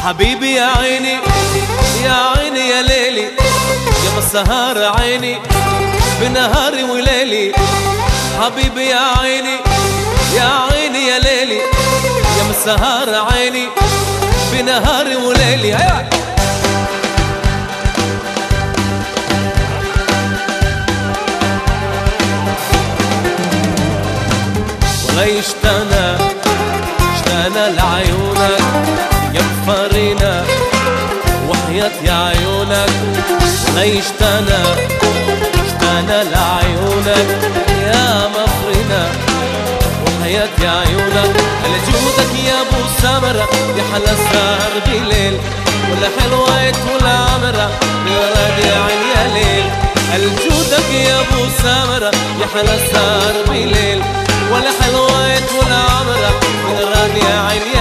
حبيبي يا عيني يا عيني يا ليلي يا مسهر عيني بنهاري وليلي حبيبي يا عيني يا عيني يا ليلي يا مسهر عيني بنهاري وليلي هيا والله اشتانا اشتانا لعيونك يا بفرينا وحياة يا عيونك والله اشتانا اشتانا لعيونك يا مفرنا وحياة يا عيونك على جودك يا ابو سمرة يا حلا السهر بليل ولا حلوة ولا عمرة يا عين يا ليل الجودك يا ابو سمرة يا حلا السهر بليل ولا حلوة ولا عمرة من يا عين